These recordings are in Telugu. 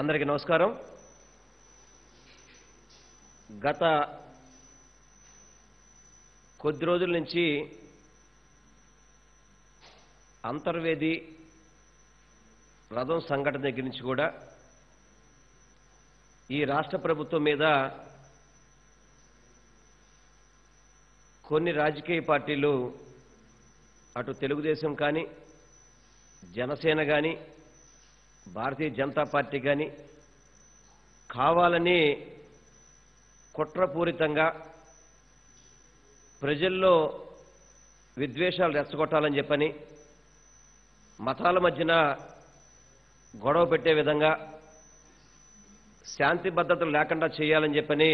అందరికీ నమస్కారం గత కొద్ది రోజుల నుంచి అంతర్వేది రథం సంఘటన దగ్గర నుంచి కూడా ఈ రాష్ట్ర ప్రభుత్వం మీద కొన్ని రాజకీయ పార్టీలు అటు తెలుగుదేశం కానీ జనసేన కానీ భారతీయ జనతా పార్టీ కానీ కావాలని కుట్రపూరితంగా ప్రజల్లో విద్వేషాలు రెచ్చగొట్టాలని చెప్పని మతాల మధ్యన గొడవ పెట్టే విధంగా శాంతి భద్రతలు లేకుండా చేయాలని చెప్పని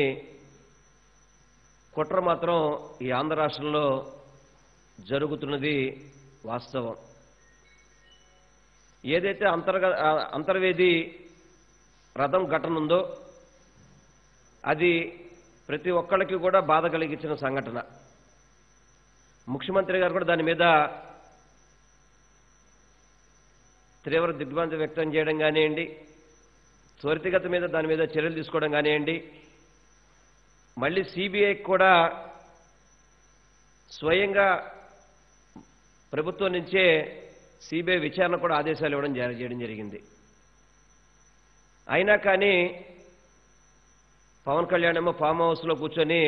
కుట్ర మాత్రం ఈ ఆంధ్ర రాష్ట్రంలో జరుగుతున్నది వాస్తవం ఏదైతే అంతర్గ ఆ, అంతర్వేది రథం ఘటన ఉందో అది ప్రతి ఒక్కళ్ళకి కూడా బాధ కలిగించిన సంఘటన ముఖ్యమంత్రి గారు కూడా దాని మీద తీవ్ర దిగ్భ్రాంతి వ్యక్తం చేయడం కానివ్వండి త్వరితగత మీద దాని మీద చర్యలు తీసుకోవడం కానివ్వండి మళ్ళీ సిబిఐకి కూడా స్వయంగా ప్రభుత్వం నుంచే సిబిఐ విచారణ కూడా ఆదేశాలు ఇవ్వడం జారీ చేయడం జరిగింది అయినా కానీ పవన్ కళ్యాణ్ ఏమో ఫామ్ హౌస్లో కూర్చొని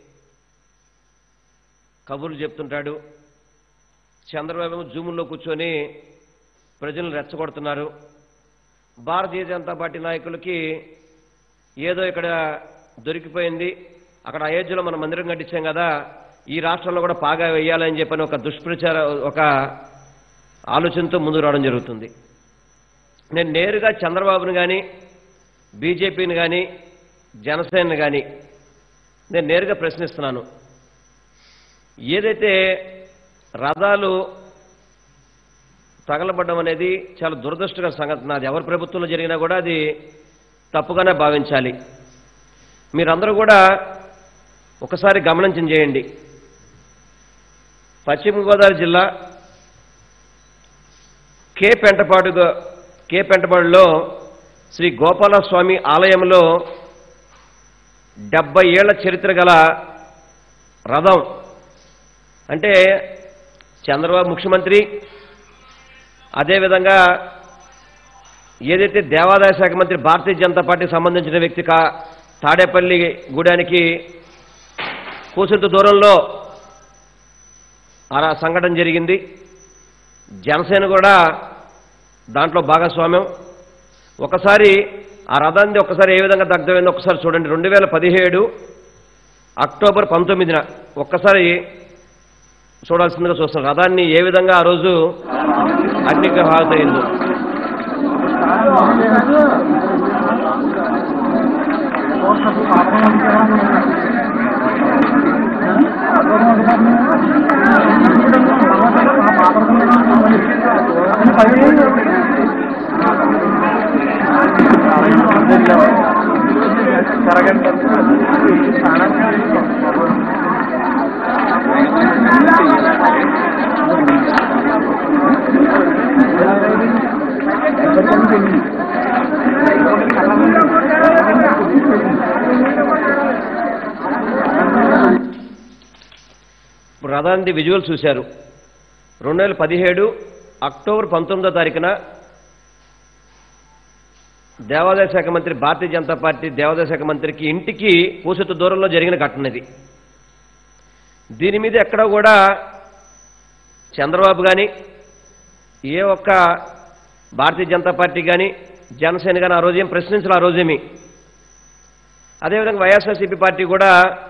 కబుర్లు చెప్తుంటాడు చంద్రబాబు ఏమో జూముల్లో కూర్చొని ప్రజలను రెచ్చగొడుతున్నారు భారతీయ జనతా పార్టీ నాయకులకి ఏదో ఇక్కడ దొరికిపోయింది అక్కడ అయోధ్యలో మనం మందిరం కట్టించాం కదా ఈ రాష్ట్రంలో కూడా పాగా వేయాలని చెప్పని ఒక దుష్ప్రచార ఒక ఆలోచనతో ముందుకు రావడం జరుగుతుంది నేను నేరుగా చంద్రబాబును కానీ బీజేపీని కానీ జనసేనని కానీ నేను నేరుగా ప్రశ్నిస్తున్నాను ఏదైతే రథాలు తగలబడ్డం అనేది చాలా దురదృష్టకర సంగతి అది ఎవరి ప్రభుత్వంలో జరిగినా కూడా అది తప్పుగానే భావించాలి మీరందరూ కూడా ఒకసారి గమనించం చేయండి పశ్చిమ గోదావరి జిల్లా కే పెంటపాడు కే పెంటపాడులో శ్రీ గోపాలస్వామి ఆలయంలో డెబ్బై ఏళ్ల చరిత్ర గల రథం అంటే చంద్రబాబు ముఖ్యమంత్రి అదేవిధంగా ఏదైతే దేవాదాయ శాఖ మంత్రి భారతీయ జనతా పార్టీకి సంబంధించిన వ్యక్తి కా తాడేపల్లి గూడానికి కూసింత దూరంలో ఆ సంఘటన జరిగింది జనసేన కూడా దాంట్లో భాగస్వామ్యం ఒకసారి ఆ రథాన్ని ఒకసారి ఏ విధంగా దగ్ధమైందో ఒకసారి చూడండి రెండు వేల పదిహేడు అక్టోబర్ పంతొమ్మిదిన ఒక్కసారి చూడాల్సిందిగా చూస్తున్నాం రథాన్ని ఏ విధంగా ఆ రోజు అగ్నికి హాజరైందో ఇప్పుడు రథానికి విజువల్ చూశారు రెండు వేల పదిహేడు అక్టోబర్ పంతొమ్మిదో తారీఖున దేవాదాయ శాఖ మంత్రి భారతీయ జనతా పార్టీ దేవాదాయ శాఖ మంత్రికి ఇంటికి పూసెత్తు దూరంలో జరిగిన ఘటన ఇది దీని మీద ఎక్కడ కూడా చంద్రబాబు కానీ ఏ ఒక్క భారతీయ జనతా పార్టీ కానీ జనసేన కానీ ఆ రోజు ఏం ప్రశ్నించాలి ఆ రోజేమి అదేవిధంగా వైఎస్ఆర్సీపీ పార్టీ కూడా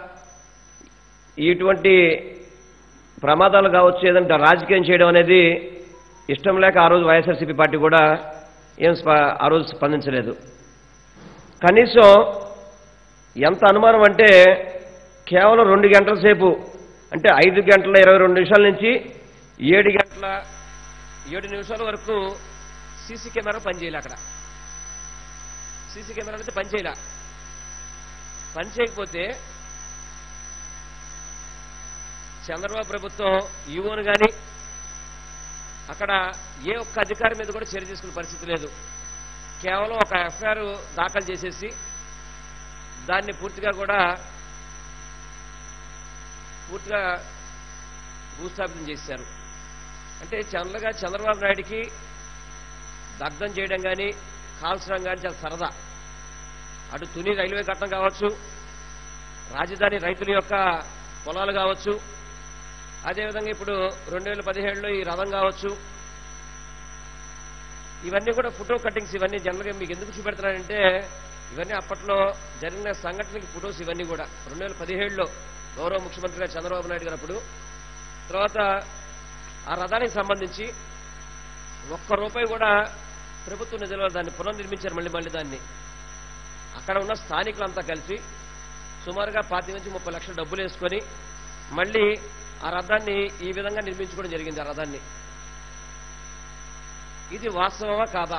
ఇటువంటి ప్రమాదాలు కావచ్చు ఏదంటే రాజకీయం చేయడం అనేది ఇష్టం లేక ఆ రోజు వైఎస్ఆర్సీపీ పార్టీ కూడా ఏం స్ప ఆ రోజు స్పందించలేదు కనీసం ఎంత అనుమానం అంటే కేవలం రెండు గంటల సేపు అంటే ఐదు గంటల ఇరవై రెండు నిమిషాల నుంచి ఏడు గంటల ఏడు నిమిషాల వరకు సీసీ కెమెరా పనిచేయాలి అక్కడ సీసీ కెమెరా అయితే పనిచేయలే పని చేయకపోతే చంద్రబాబు ప్రభుత్వం ఈవోను కానీ అక్కడ ఏ ఒక్క అధికారి మీద కూడా చర్య తీసుకునే పరిస్థితి లేదు కేవలం ఒక ఎఫ్ఐఆర్ దాఖలు చేసేసి దాన్ని పూర్తిగా కూడా పూర్తిగా భూస్థాపితం చేశారు అంటే చంద్రగా చంద్రబాబు నాయుడికి దగ్ధం చేయడం కానీ కాల్చడం కానీ చాలా సరదా అటు తుని రైల్వే ఘట్టం కావచ్చు రాజధాని రైతుల యొక్క పొలాలు కావచ్చు అదేవిధంగా ఇప్పుడు రెండు వేల పదిహేడులో ఈ రథం కావచ్చు ఇవన్నీ కూడా ఫోటో కట్టింగ్స్ ఇవన్నీ జనరల్గా మీకు ఎందుకు చూపెడుతున్నానంటే ఇవన్నీ అప్పట్లో జరిగిన సంఘటనకి ఫొటోస్ ఇవన్నీ కూడా రెండు వేల పదిహేడులో గౌరవ ముఖ్యమంత్రిగా చంద్రబాబు నాయుడు గారు అప్పుడు తర్వాత ఆ రథానికి సంబంధించి ఒక్క రూపాయి కూడా ప్రభుత్వ నిధులలో దాన్ని పునర్నిర్మించారు మళ్ళీ మళ్ళీ దాన్ని అక్కడ ఉన్న స్థానికులంతా కలిసి సుమారుగా పాతి నుంచి ముప్పై లక్షల డబ్బులు వేసుకొని మళ్ళీ ఆ రథాన్ని ఈ విధంగా నిర్మించుకోవడం జరిగింది ఆ రథాన్ని ఇది వాస్తవమా కాదా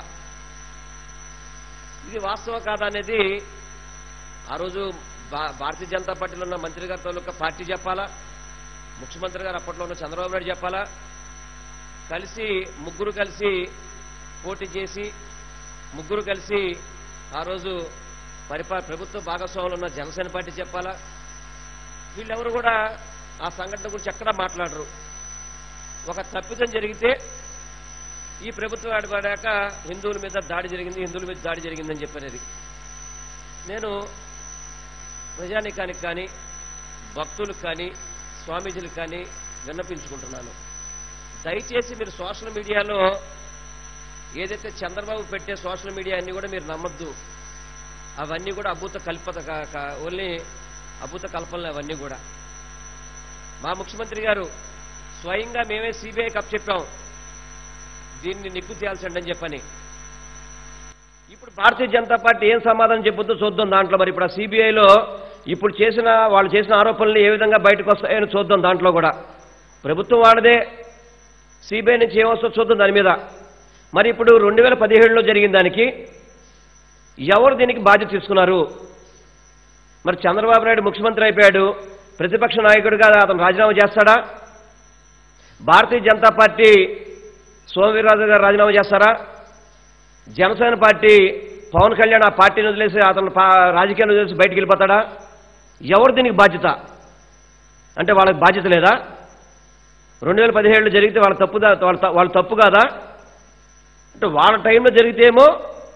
ఇది వాస్తవం కాదా అనేది ఆ రోజు భా- భారతీయ జనతా పార్టీలో ఉన్న మంత్రి గారి తాలూకా పార్టీ చెప్పాలా ముఖ్యమంత్రి గారు అప్పట్లో ఉన్న చంద్రబాబు నాయుడు చెప్పాలా కలిసి ముగ్గురు కలిసి పోటీ చేసి ముగ్గురు కలిసి ఆ రోజు పరిపా ప్రభుత్వ భాగస్వాములు ఉన్న జనసేన పార్టీ చెప్పాలా వీళ్ళెవరు కూడా ఆ సంఘటన గురించి ఎక్కడా మాట్లాడరు ఒక తప్పిదం జరిగితే ఈ ప్రభుత్వం ఆడిపడాక హిందువుల మీద దాడి జరిగింది హిందువుల మీద దాడి జరిగిందని చెప్పనేది నేను ప్రజానికానికి కానీ భక్తులకు కానీ స్వామీజీలకు కానీ విన్నపించుకుంటున్నాను దయచేసి మీరు సోషల్ మీడియాలో ఏదైతే చంద్రబాబు పెట్టే సోషల్ మీడియా అన్ని కూడా మీరు నమ్మద్దు అవన్నీ కూడా అభూత కల్పత కా- కా- ఓన్లీ అభూత కల్పనలు అవన్నీ కూడా మా ముఖ్యమంత్రి గారు స్వయంగా మేమే సిబిఐ కప్ చెప్పాం దీన్ని నిగ్గు తేల్చండి అని చెప్పని ఇప్పుడు భారతీయ జనతా పార్టీ ఏం సమాధానం చెప్పుద్దో చూద్దాం దాంట్లో మరి ఇప్పుడు ఆ సిబిఐలో ఇప్పుడు చేసిన వాళ్ళు చేసిన ఆరోపణలు ఏ విధంగా బయటకు వస్తాయని చూద్దాం దాంట్లో కూడా ప్రభుత్వం వాడదే సిబిఐ నుంచి ఏమొస్తుందో చూద్దాం దాని మీద మరి ఇప్పుడు రెండు వేల పదిహేడులో జరిగిన దానికి ఎవరు దీనికి బాధ్యత తీసుకున్నారు మరి చంద్రబాబు నాయుడు ముఖ్యమంత్రి అయిపోయాడు ప్రతిపక్ష నాయకుడిగా అతను రాజీనామా చేస్తాడా భారతీయ జనతా పార్టీ సోమవీర్రాజు గారు రాజీనామా చేస్తారా జనసేన పార్టీ పవన్ కళ్యాణ్ ఆ పార్టీని వదిలేసి అతను పా- రాజకీయాన్ని వదిలేసి బయటికి వెళ్ళిపోతాడా ఎవరు దీనికి బాధ్యత అంటే వాళ్ళకి బాధ్యత లేదా రెండు వేల పదిహేడులో జరిగితే వాళ్ళ తప్పు వాళ్ళ త- వాళ్ళ తప్పు కాదా అంటే వాళ్ళ టైంలో జరిగితేమో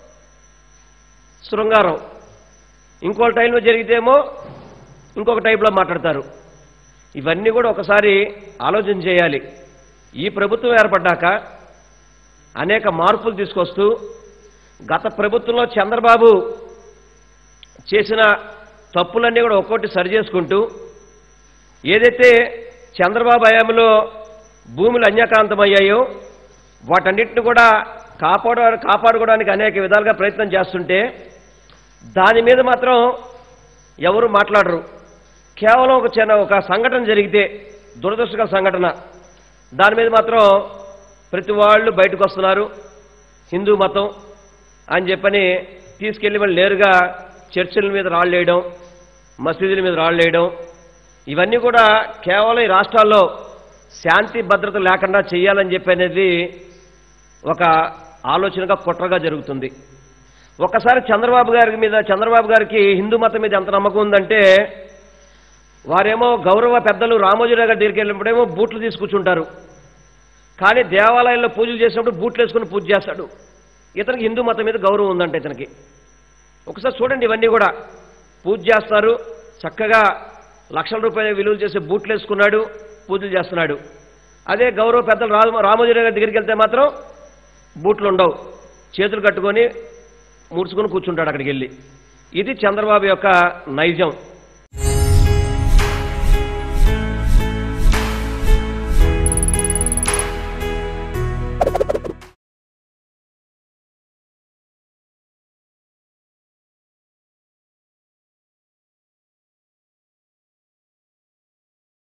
శృంగారం ఇంకో టైంలో జరిగితేమో ఇంకొక టైప్లో మాట్లాడతారు ఇవన్నీ కూడా ఒకసారి ఆలోచన చేయాలి ఈ ప్రభుత్వం ఏర్పడ్డాక అనేక మార్పులు తీసుకొస్తూ గత ప్రభుత్వంలో చంద్రబాబు చేసిన తప్పులన్నీ కూడా ఒక్కొక్కటి సరి చేసుకుంటూ ఏదైతే చంద్రబాబు హయాంలో భూములు అన్యాక్రాంతమయ్యాయో వాటన్నిటిని కూడా కాపాడ కాపాడుకోవడానికి అనేక విధాలుగా ప్రయత్నం చేస్తుంటే దాని మీద మాత్రం ఎవరు మాట్లాడరు కేవలం ఒక చిన్న ఒక సంఘటన జరిగితే దురదృష్టకర సంఘటన దాని మీద మాత్రం ప్రతి వాళ్ళు బయటకు వస్తున్నారు హిందూ మతం అని చెప్పని తీసుకెళ్లి మళ్ళీ నేరుగా చర్చిల మీద రాళ్ళేయడం మసీదుల మీద రాళ్ళేయడం ఇవన్నీ కూడా కేవలం ఈ రాష్ట్రాల్లో శాంతి భద్రత లేకుండా చేయాలని చెప్పి అనేది ఒక ఆలోచనగా కుట్రగా జరుగుతుంది ఒక్కసారి చంద్రబాబు గారి మీద చంద్రబాబు గారికి హిందూ మతం మీద ఎంత నమ్మకం ఉందంటే వారేమో గౌరవ పెద్దలు రామోజీరావు గారి దగ్గరికి వెళ్ళినప్పుడేమో బూట్లు తీసుకూర్చుంటారు కానీ దేవాలయంలో పూజలు చేసినప్పుడు బూట్లు వేసుకుని పూజ చేస్తాడు ఇతనికి హిందూ మతం మీద గౌరవం ఉందంట ఇతనికి ఒకసారి చూడండి ఇవన్నీ కూడా పూజ చేస్తారు చక్కగా లక్షల రూపాయల విలువలు చేసే బూట్లు వేసుకున్నాడు పూజలు చేస్తున్నాడు అదే గౌరవ పెద్దలు రామ రామోజీరావు గారి దగ్గరికి వెళ్తే మాత్రం బూట్లు ఉండవు చేతులు కట్టుకొని ముడుచుకొని కూర్చుంటాడు అక్కడికి వెళ్ళి ఇది చంద్రబాబు యొక్క నైజం